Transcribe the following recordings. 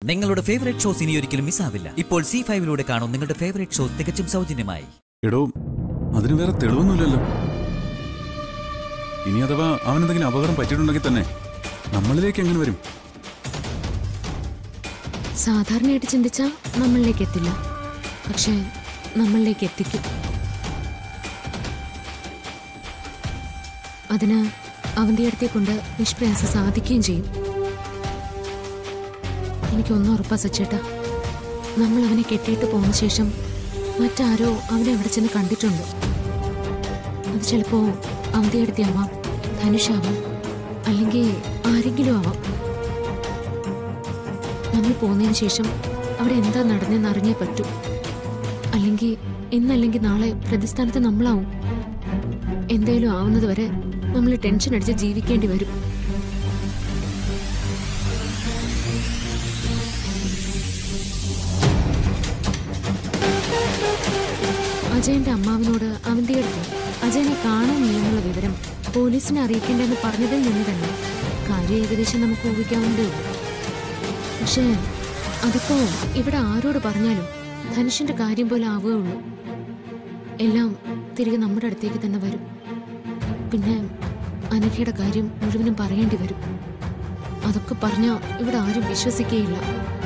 നിങ്ങളുടെ favourite shows ഇനി ഒരിക്കലും മിസ്സാവില്ല ഇപ്പോൾ സി ഫൈവിലൂടെ കാണും നിങ്ങളുടെ ഫേവറേറ്റ് ഷോ തികച്ചും സൗജന്യമായി എടോ അതിന് വേറെ തെളിവൊന്നുമില്ലല്ലോ ഇനി അഥവാ അവനെന്തെങ്കിലും അപകടം പറ്റിയിട്ടുണ്ടെങ്കിൽ തന്നെ നമ്മളിലേക്ക് എങ്ങനെ വരും സാധാരണയായിട്ട് ചിന്തിച്ചാൽ നമ്മളിലേക്ക് എത്തില്ല പക്ഷേ നമ്മളിലേക്ക് എത്തിക്കും അതിന് അവന്റെ അടുത്തെ കൊണ്ട് നിഷ്പ്രയാസം സാധിക്കുകയും ചെയ്യും എനിക്കൊന്നും ഉറപ്പാ സച്ചേട്ടാ നമ്മൾ അവനെ കെട്ടിയിട്ട് പോന്ന ശേഷം മറ്റാരോ അവനെ അവിടെ ചെന്ന് കണ്ടിട്ടുണ്ട് അത് ചിലപ്പോ അവന്റെ അടുത്തെ ആവാം ധനുഷാവാം അല്ലെങ്കിൽ ആരെങ്കിലും ആവാം നമ്മൾ പോകുന്നതിന് ശേഷം അവിടെ എന്താ നടന്നെന്ന് അറിഞ്ഞേ പറ്റൂ അല്ലെങ്കിൽ ഇന്നല്ലെങ്കിൽ നാളെ പ്രതിസ്ഥാനത്ത് നമ്മളാവും എന്തേലും ആവുന്നത് വരെ നമ്മൾ ടെൻഷൻ അടിച്ച് ജീവിക്കേണ്ടി വരും അജയന്റെ അമ്മാവനോട് അവന്റെ അടുത്ത് അജയനെ കാണാനില്ലെന്നുള്ള വിവരം പോലീസിനെ അറിയിക്കേണ്ടെന്ന് പറഞ്ഞതിൽ നിന്ന് തന്നെ കാര്യം ഏകദേശം നമുക്ക് ഊഹിക്കാവുന്നതേ ഉള്ളൂ പക്ഷേ അതിപ്പോ ഇവിടെ ആരോട് പറഞ്ഞാലും ധനുഷിന്റെ കാര്യം പോലെ ആവുകയുള്ളൂ എല്ലാം തിരികെ നമ്മുടെ അടുത്തേക്ക് തന്നെ വരും പിന്നെ അനഘയുടെ കാര്യം മുഴുവനും പറയേണ്ടി വരും അതൊക്കെ പറഞ്ഞാ ഇവിടെ ആരും വിശ്വസിക്കുകയില്ല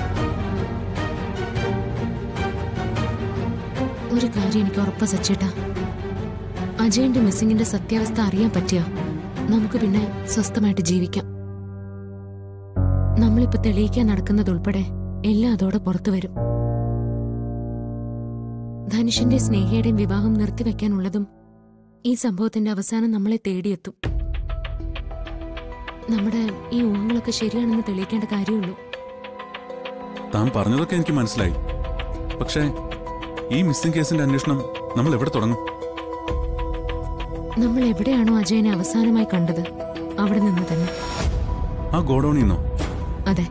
ഒരു കാര്യം എനിക്ക് ഉറപ്പാ സച്ചേട്ടാ അജയന്റെ മിസ്സിങ്ങിന്റെ സത്യാവസ്ഥ അറിയാൻ പറ്റിയ നമുക്ക് പിന്നെ സ്വസ്ഥമായിട്ട് ജീവിക്കാം നമ്മളിപ്പോ തെളിയിക്കാൻ നടക്കുന്നതുൾപ്പെടെ എല്ലാം അതോടെ പുറത്തു വരും ധനുഷിന്റെ സ്നേഹയുടെയും വിവാഹം നിർത്തിവെക്കാനുള്ളതും ഈ സംഭവത്തിന്റെ അവസാനം നമ്മളെ തേടിയെത്തും നമ്മുടെ ഈ ഊഹങ്ങളൊക്കെ ശരിയാണെന്ന് തെളിയിക്കേണ്ട കാര്യമുള്ളൂ താൻ പറഞ്ഞതൊക്കെ എനിക്ക് മനസ്സിലായി പക്ഷേ ഈ മിസ്സിംഗ് കേസിന്റെ അന്വേഷണം നമ്മൾ എവിടെ തുടങ്ങും നമ്മൾ എവിടെയാണോ അജയനെ അവസാനമായി കണ്ടത് അവിടെ നിന്ന് തന്നെ ആ ഗോഡൌണിൽ നിന്നോ അതെ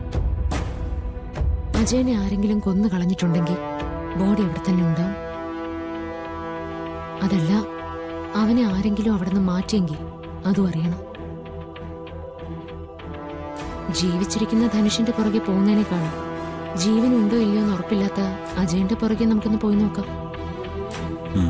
അജയനെ ആരെങ്കിലും കൊന്നു കളഞ്ഞിട്ടുണ്ടെങ്കിൽ ബോഡി അവിടെ തന്നെ ഉണ്ടാവും അതല്ല അവനെ ആരെങ്കിലും അവിടെ നിന്ന് മാറ്റിയെങ്കിൽ അതും അറിയണം ജീവിച്ചിരിക്കുന്ന ധനുഷിന്റെ പുറകെ പോകുന്നതിനേക്കാളും ജീവനുണ്ടോ ഇല്ലയോ എന്ന് ഉറപ്പില്ലാത്ത അജയന്റെ പുറകെ നമുക്കൊന്ന് പോയി നോക്കാം ഉം.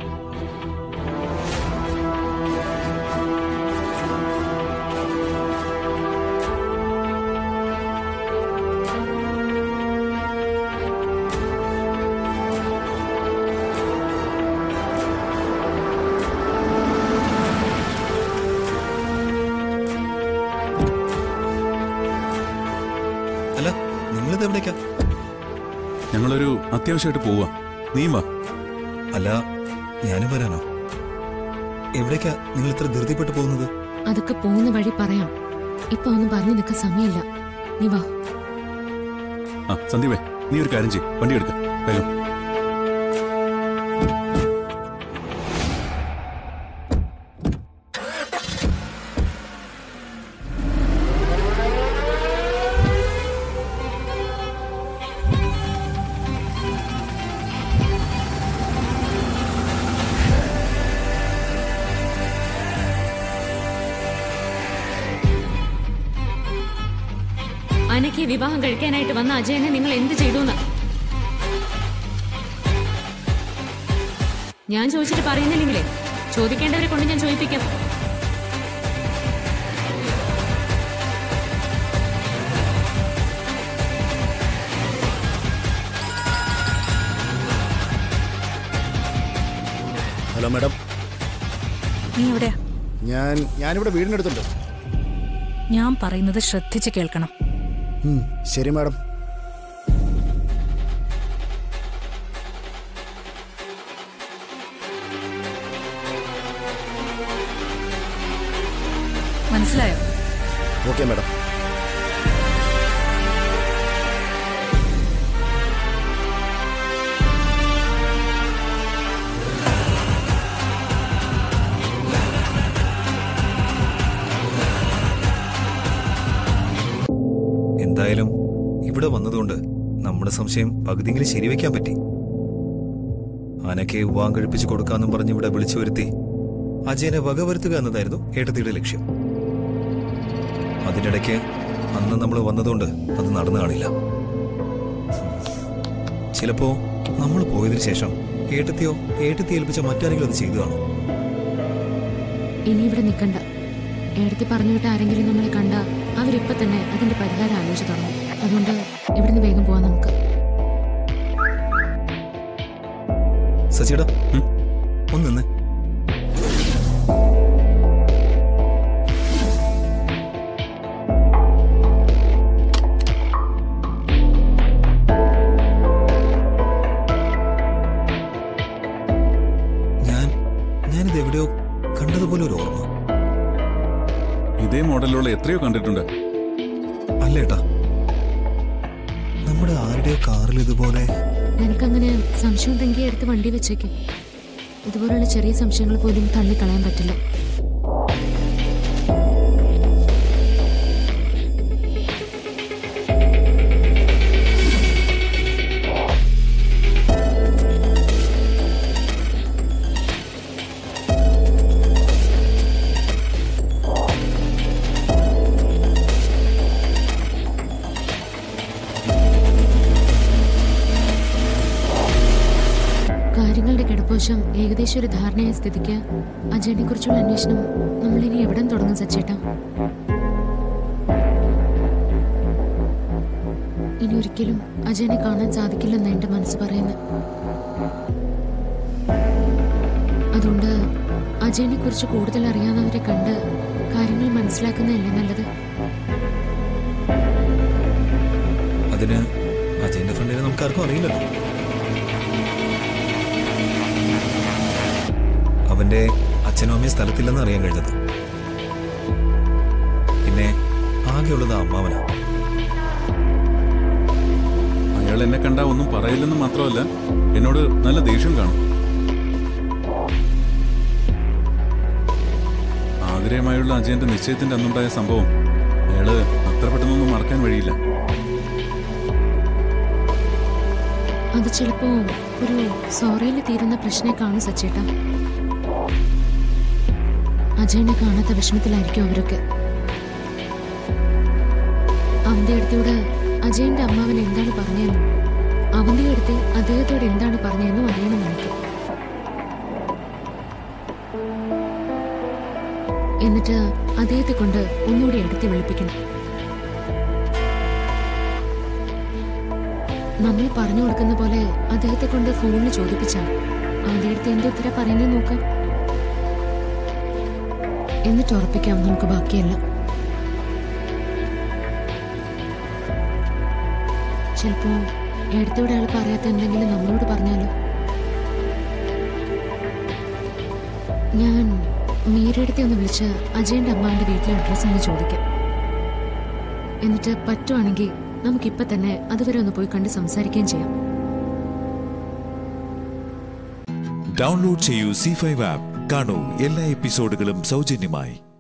അല്ല നിങ്ങളിത് എവിടേക്കാ ഞങ്ങളൊരു അത്യാവശ്യമായിട്ട് പോവാ നീ വാ അല്ല ഞാനും വരാനോ എവിടേക്കാ നിങ്ങൾ ഇത്ര ധൃതിപ്പെട്ട് പോകുന്നത് അതൊക്കെ പോകുന്ന വഴി പറയാം ഇപ്പൊ ഒന്നും പറഞ്ഞു നിൽക്കാൻ സമയമില്ല നീ വാ ആ സന്ദീപേ നീ ഒരു കാര്യം ചെയ്യ് വണ്ടി എടുക്ക വേഗം അനക്ക് വിവാഹം കഴിക്കാനായിട്ട് വന്ന അജയനെ നിങ്ങൾ എന്ത് ചെയ്തു ഞാൻ ചോദിച്ചിട്ട് പറയുന്നില്ലെങ്കിലേ ചോദിക്കേണ്ടവരെ കൊണ്ട് ഞാൻ ചോദിപ്പിക്കാം ഹലോ മാഡം നീ എവിടെയാ ഞാൻ ഞാനിവിടെ വീടിനടുത്തുണ്ട് ഞാൻ പറയുന്നത് ശ്രദ്ധിച്ച് കേൾക്കണം ഉം, ശരി മാഡം മനസ്സിലായോ ഓക്കെ മാഡം എന്തായാലും ഇവിടെ വന്നതുകൊണ്ട് നമ്മുടെ സംശയം പകുതിയെങ്കിലും ശരിവെക്കാൻ പറ്റി ആനയ്ക്ക് വിവാഹം കഴിപ്പിച്ചു കൊടുക്കാന്നും പറഞ്ഞ് ഇവിടെ വിളിച്ചു വരുത്തി അജയനെ വകവരുത്തുക എന്നതായിരുന്നു ഏട്ടത്തിയുടെ ലക്ഷ്യം അതിനിടയ്ക്ക് അന്ന് നമ്മൾ വന്നതുകൊണ്ട് അത് നടന്നു കാണില്ല ചിലപ്പോ നമ്മൾ പോയതിനു ശേഷം ഏട്ടത്തിയോ ഏട്ടത്തി ഏൽപ്പിച്ച മറ്റാരെങ്കിലും അത് ചെയ്തു കാണും ഇനി ഇവിടെ നിൽക്കണ്ട ഏടത്തി പറഞ്ഞു വിട്ട ആരെങ്കിലും നമ്മളെ കണ്ട അവരിപ്പൊ തന്നെ അതിന്റെ പരിഹാരം ആലോചിച്ച് തുടങ്ങും അതുകൊണ്ട് ഇവിടുന്ന് വേഗം പോവാം നമുക്ക് സച്ചിയുടെ ഉം? ഒന്ന് നിന്ന് ഞാൻ ഞാനിത് എവിടെയോ കണ്ടതുപോലെ ഒരു ഓർമ്മ ഇതേ മോഡലിലുള്ള എത്രയോ കണ്ടിട്ടുണ്ട് അല്ലേട്ടാ നമ്മുടെ ആരുടെയോ കാറിൽ ഇതുപോലെ നിനക്കങ്ങനെ സംശയം ഉണ്ടെങ്കിൽ എടുത്ത് വണ്ടി വെച്ചേക്ക് ഇതുപോലുള്ള ചെറിയ സംശയങ്ങൾ പോലും തള്ളിക്കളയാൻ പറ്റില്ല കാര്യങ്ങളുടെ കിടപ്പോശം ഏകദേശം ഒരു ധാരണയായ സ്ഥിതിക്ക് അജയനെ കുറിച്ചുള്ള അന്വേഷണം നമ്മളിനി എവിടെ തുടങ്ങും സച്ചേട്ടാ ഇനി ഒരിക്കലും അജയനെ കാണാൻ സാധിക്കില്ലെന്ന് എന്റെ മനസ്സ് പറയുന്നത് അതുകൊണ്ട് അജയനെ കുറിച്ച് കൂടുതൽ അറിയാവുന്നവരെ കണ്ട് കാര്യങ്ങൾ മനസ്സിലാക്കുന്നതല്ലേ നല്ലത് അതിന് അജയന്റെ ഫ്രണ്ടിനെ നമുക്ക് ആർക്കും അറിയില്ലല്ലോ അവന്റെ അച്ഛനും അമ്മയും സ്ഥലത്തില്ലെന്ന് അറിയാൻ കഴിഞ്ഞത് പിന്നെ ആകെയുള്ളത് ആ അമ്മാവനാ അയാൾ എന്നെ കണ്ടാ ഒന്നും പറയില്ലെന്ന് മാത്രമല്ല എന്നോട് നല്ല ദേഷ്യം കാണും ആതിരയുമായുള്ള അജയന്റെ നിശ്ചയത്തിന്റെ അന്നുണ്ടായ സംഭവം അയാള് അത്ര പെട്ടെന്നൊന്നും മറക്കാൻ വഴിയില്ല അത് ചിലപ്പോ ഒരു സോറയിൽ തീരുന്ന പ്രശ്നം കാണും സച്ചേട്ടാ അജയനെ കാണാത്ത വിഷമത്തിലായിരിക്കും അവരൊക്കെ അവന്റെ അടുത്തോട് അജയന്റെ അമ്മാവൻ എന്താണ് പറഞ്ഞതെന്നും അവന്റെ അടുത്ത് അദ്ദേഹത്തോട് എന്താണ് പറഞ്ഞതെന്നും അറിയണം നമുക്ക് എന്നിട്ട് അദ്ദേഹത്തെ കൊണ്ട് ഒന്നുകൂടി അടുത്ത് വിളിപ്പിക്കണം നമ്മൾ പറഞ്ഞു കൊടുക്കുന്ന പോലെ അദ്ദേഹത്തെ കൊണ്ട് ഫോണിൽ ചോദിപ്പിച്ചാൽ അവന്റെ അടുത്ത് എന്ത് ഉത്തരം പറയുന്നത് നോക്കാം എന്നിട്ട് ഉറപ്പിക്കാം നമുക്ക് ബാക്കിയെല്ലാം ചിലപ്പോ എടുത്തോടെ ആൾ പറയാത്ത എന്തെങ്കിലും നമ്മളോട് പറഞ്ഞാലോ ഞാൻ മീരടുത്തെ ഒന്ന് വിളിച്ച് അജയന്റെ അമ്മാവിന്റെ വീട്ടിലെ അഡ്രസ്സ് ഒന്ന് ചോദിക്കാം എന്നിട്ട് പറ്റുവാണെങ്കിൽ നമുക്കിപ്പൊ തന്നെ അതുവരെ ഒന്ന് പോയി കണ്ട് സംസാരിക്കുകയും ചെയ്യാം ഡൗൺലോഡ് ചെയ്യൂ സി ഫൈവ് ആപ്പ് കാണൂ എല്ലാ എപ്പിസോഡുകളും സൗജന്യമായി